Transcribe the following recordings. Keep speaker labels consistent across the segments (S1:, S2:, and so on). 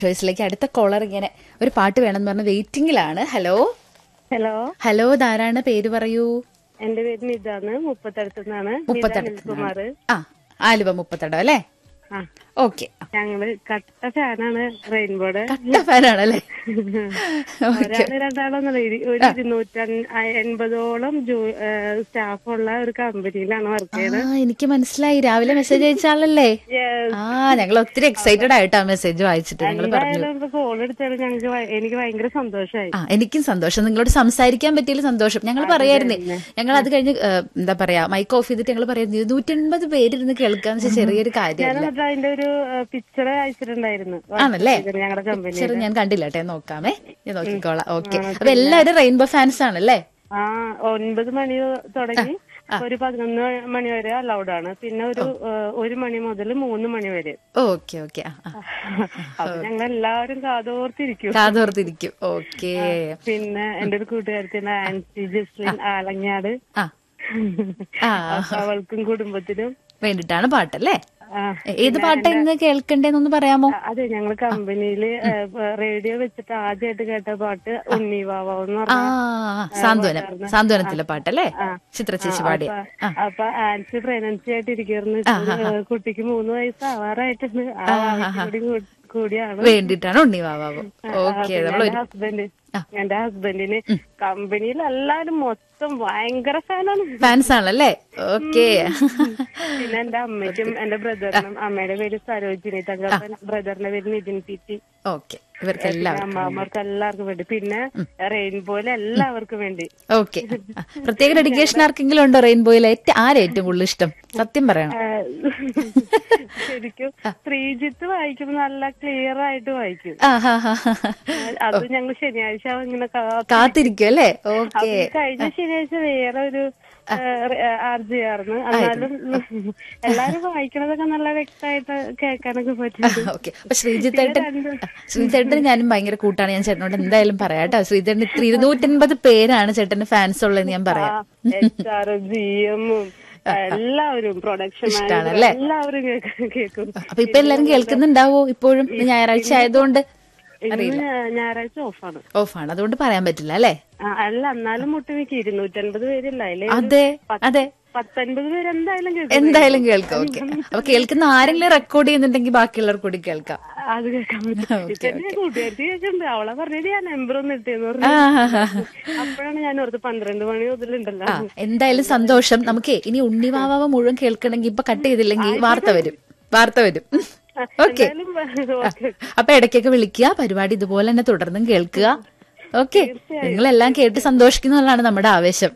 S1: ചോയ്സിലേക്ക് അടുത്ത കോളർ ഇങ്ങനെ ഒരു പാട്ട് വേണമെന്ന് പറഞ്ഞ വെയിറ്റിംഗിലാണ് ഹലോ
S2: ഹലോ
S1: ഹലോ ധാരാണ് പേര് പറയൂ
S2: എന്റെ പേര് നിതാന്ന് മുപ്പത്തടുത്ത് നിന്നാണ്
S1: മുപ്പത്തടുത്ത്
S2: കുമാർ
S1: ആ ആലുവ മുപ്പത്തടം അല്ലേ
S2: ആ
S1: ഓക്കെ
S2: ഞങ്ങള് കട്ട ഫാനാണ് റെയിൻബോയുടെ
S1: കട്ട ഫാനാണല്ലേ ഓക്കെ
S2: ഒരാള് രണ്ടാളൊന്നല്ല ഇരു- ഒരു ഇരുന്നൂറ്റി എൺപതോളം സ്റ്റാഫുള്ള ഒരു കമ്പനിയിലാണ് വർക്ക്
S1: ആ
S2: ചെയ്യുന്നത്
S1: എനിക്ക് മനസ്സിലായി രാവിലെ മെസ്സേജ് അയച്ചാളല്ലേ
S2: Yes.
S1: ആ ഞങ്ങൾ ഒത്തിരി എക്സൈറ്റഡ് ആയിട്ടാ മെസ്സേജ് വായിച്ചിട്ട് ഞങ്ങൾ പറഞ്ഞു
S2: എന്തായാലും കോൾ എടുത്താലും ഞങ്ങൾക്ക് ഭയ- എനിക്ക് ഭയങ്കര സന്തോഷമായി
S1: ആ എനിക്കും സന്തോഷം നിങ്ങളോട് സംസാരിക്കാൻ പറ്റിയതിൽ സന്തോഷം ഞങ്ങൾ പറയായിരുന്നേ ഞങ്ങൾ അത് കഴിഞ്ഞ് ഏ, എന്താ പറയാ മൈക്ക് ഓഫ് ചെയ്തിട്ട് ഞങ്ങൾ പറയായിരുന്നു ഇരുന്നൂറ്റൻപത് പേരിരുന്ന് കേൾക്കാന്ന് വെച്ചാൽ ചെറിയൊരു
S2: ഞാൻ
S1: കാര്യമല്ല
S2: എന്നിട്ട് അതിന്റെ ഒരു പിക്ചർ അയച്ചിട്ടുണ്ടായിരുന്നു
S1: ആണല്ലേ
S2: ഞങ്ങളുടെ കമ്പനി
S1: ചെറു ഞാൻ കണ്ടില്ല കേട്ടോ നോക്കാമേ ഞാൻ നോക്കിക്കോളാം ഓക്കെ അപ്പൊ എല്ലാവരും റെയിൻബോ ഫാൻസ് ആണല്ലേ
S2: ആ ഒൻപത് മണി തുടങ്ങി ഒരു പതിനൊന്ന് മണി വരെ അലൗഡ് ആണ് പിന്നെ ഒരു ഏഹ്, ഒരു മണി മുതൽ മൂന്ന് മണി വരെ
S1: ഓക്കെ ഓക്കെ
S2: അപ്പൊ ഞങ്ങൾ എല്ലാവരും കാതോർത്തിരിക്കും
S1: കാതോർത്തിരിക്കും ഓക്കെ
S2: പിന്നെ എന്റെ ഒരു കൂട്ടുകാരത്തി ആൻസി ജസ്ലിൻ ആലങ്ങാട്
S1: ആ ആ
S2: അപ്പൊ അവൾക്കും കുടുംബത്തിനും
S1: വേണ്ടിട്ടാണ് പാട്ടല്ലേ
S2: ആ,
S1: ഏ- ഏത് പാട്ടാ ഇന്ന് കേൾക്കണ്ടേന്നൊന്ന് പറയാമോ
S2: അതെ ഞങ്ങൾ കമ്പനിയില് റേഡിയോ വെച്ചിട്ട് ആദ്യമായിട്ട് കേട്ട പാട്ട് ഉണ്ണി വാവാന്ന്
S1: ആ
S2: പറഞ്ഞ
S1: സാന്ത്വനം സാന്ത്വനത്തിലെ പാട്ടല്ലേ
S2: ആ.
S1: ചിത്ര ചേച്ചി പാടിയ
S2: അപ്പൊ- അപ്പൊ ആൻസി പ്രഗ്നൻസി ആയിട്ട് ഇരിക്കുന്നു കുട്ടിക്ക് മൂന്ന് വയസ്സ് ആവാറായിട്ടുണ്ട് ആ ആവശ്യം കൂടി കൂ- കൂടിയാണ്
S1: വേണ്ടിട്ടാണ് ഉണ്ണി വാവാവ് ഓക്കെ നമ്മൾ
S2: എന്റെ ഹസ്ബൻഡ് എന്റെ ഹസ്ബൻഡിന് കമ്പനിയിൽ എല്ലാരും മൊത്തം ഭയങ്കര ഫാനാണ്
S1: ഫാൻസ് ആണല്ലേ ഓക്കെ
S2: പിന്നെ എന്റെ അമ്മയ്ക്കും എന്റെ ബ്രദറിനും അമ്മയുടെ പേര് സരോജിനി തങ്കപ്പൻ ബ്രദറിന്റെ പേര് നിതിൻ പി ടി
S1: ഓക്കെ ഇവർക്ക് എല്ലാവർക്കും
S2: അമ്മമാർക്ക് എല്ലാവർക്കും വേണ്ടി പിന്നെ റെയിൻബോയിലെ എല്ലാവർക്കും വേണ്ടി
S1: ഓക്കെ പ്രത്യേക ഡെഡിക്കേഷൻ ആർക്കെങ്കിലും ഉണ്ടോ റെയിൻബോയിൽ ഏറ്റവും ആരാ ഏറ്റവും കൂടുതൽ ഇഷ്ടം സത്യം പറയണം
S2: ആ, ശരിക്കും ശ്രീജിത്ത് വായിക്കുമ്പോ നല്ല ക്ലിയർ ആയിട്ട് വായിക്കും
S1: ആ ഹാ ഹാ ഹാ.
S2: അത് ഞങ്ങൾ ശനിയാഴ്ച ഇങ്ങനെ കാ-
S1: കാത്തിരിക്കും അല്ലേ
S2: അപ്പൊ
S1: ഓക്കെ
S2: ഈ കഴിഞ്ഞ ശനിയാഴ്ച വേറെ ഒരു ആർജി ആയിരുന്നു എന്നാലും എല്ലാരും വായിക്കണതൊക്കെ നല്ല വ്യക്തമായിട്ട് കേൾക്കാനൊക്കെ പറ്റും
S1: ഓക്കെ അപ്പൊ ശ്രീജിത്തേട്ടൻ ശ്രീജിത്തേട്ടന് ഞാനും ഭയങ്കര കൂട്ടാണ് ഞാൻ ചേട്ടനോട് എന്തായാലും പറയാം കേട്ടോ ശ്രീജിത്തേട്ടൻ ഇത്ര ഇരുന്നൂറ്റൻപത് പേരാണ് ചേട്ടന്റെ ഫാൻസ് ഉള്ളതെന്ന് ഞാൻ പറയാം
S2: എച്ച് ആർ ജി എമ്മും എല്ലാവരും പ്രൊഡക്ഷൻ
S1: ഇഷ്ടാണല്ലേ?
S2: എല്ലാവരും കേൾക്കും കേൾക്കും
S1: അപ്പൊ ഇപ്പൊ എല്ലാരും കേൾക്കുന്നുണ്ടാവോ ഇപ്പോഴും ഇന്ന് ഞായറാഴ്ച ആയതുകൊണ്ട്
S2: ഇന്ന് ഞാ- ഞായറാഴ്ച ഓഫാണ്
S1: ഓഫാണ് അതുകൊണ്ട് പറയാൻ പറ്റില്ല അല്ലേ
S2: ആ, അല്ല എന്നാലും മുട്ടുമിക്ക് ഇരുന്നൂറ്റൻപത് പേരില്ല അതില്
S1: അതെ അതെ
S2: പത്തൊൻപത് പേര് എന്തായാലും കേൾക്കും
S1: എന്തായാലും കേൾക്കാം ഓക്കെ അപ്പൊ കേൾക്കുന്ന ആരെങ്കിലും റെക്കോർഡ് ചെയ്യുന്നുണ്ടെങ്കിൽ ബാക്കിയുള്ളവർ കൂടി കേൾക്കാം
S2: അത് കേൾക്കാൻ പറ്റും ഇപ്പൊ എന്റെ കൂട്ടുകാരത്തി കേൾക്കുന്നുണ്ട് അവളെ പറഞ്ഞത് ഞാൻ നമ്പർ ഒന്ന് ഇട്ടേന്ന് പറഞ്ഞു
S1: ആ, ഹാ, ഹാ, ഹാ.
S2: അപ്പോഴാണ് ഞാൻ ഓർത്ത് പന്ത്രണ്ട് മണി മുതലുണ്ടല്ലോ
S1: ആ എന്തായാലും സന്തോഷം നമുക്കേ ഇനി ഉണ്ണിവാവാവ മുഴുവൻ കേൾക്കണമെങ്കിൽ ഇപ്പൊ കട്ട് ചെയ്തില്ലെങ്കിൽ വാർത്ത വരും വാർത്ത വരും ഓക്കെ
S2: എന്തായാലും ഓക്കെ
S1: അപ്പൊ ഇടയ്ക്കൊക്കെ വിളിക്കുക പരിപാടി ഇതുപോലെ തന്നെ തുടർന്നും കേൾക്കുക ഓക്കെ നിങ്ങളെല്ലാം കേട്ട് സന്തോഷിക്കുന്നതാണ് നമ്മുടെ ആവേശം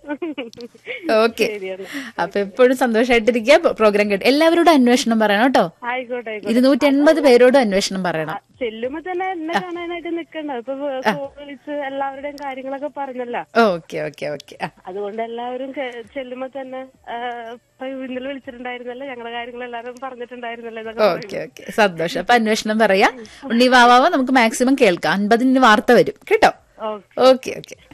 S1: ഓക്കെ
S2: ശരിയാണ്
S1: അപ്പൊ എപ്പോഴും സന്തോഷമായിട്ടിരിക്കുക പ്രോഗ്രാം കേട്ട് എല്ലാവരോടും അന്വേഷണം പറയണം കേട്ടോ
S2: ആയിക്കോട്ടെ ആയിക്കോട്ടെ
S1: ഇരുന്നൂറ്റി എൺപത് പേരോടും അന്വേഷണം പറയണം
S2: ചെല്ലുമ്പോ തന്നെ എന്നെ കാണാനായിട്ട് നിക്കണ്ട ഇപ്പൊ കോൾ വിളിച്ച് എല്ലാവരുടെയും കാര്യങ്ങളൊക്കെ പറഞ്ഞല്ലോ
S1: ഓക്കെ ഓക്കെ ഓക്കെ
S2: അതുകൊണ്ട് എല്ലാവരും കേ- ചെല്ലുമ്പോ തന്നെ ആ, ഇപ്പൊ ഇന്നലെ വിളിച്ചിട്ടുണ്ടായിരുന്നല്ലോ ഞങ്ങളുടെ കാര്യങ്ങൾ എല്ലാവരും പറഞ്ഞിട്ടുണ്ടായിരുന്നല്ലോ എന്നൊക്കെ പറയും.
S1: ഓക്കെ ഓക്കെ സന്തോഷം അപ്പൊ അന്വേഷണം പറയാ ഉണ്ണി വാവാവ നമുക്ക് മാക്സിമം കേൾക്കാം അൻപതിന് വാർത്ത വരും കേട്ടോ
S2: ഓക്കെ
S1: ഓക്കെ ഓക്കെ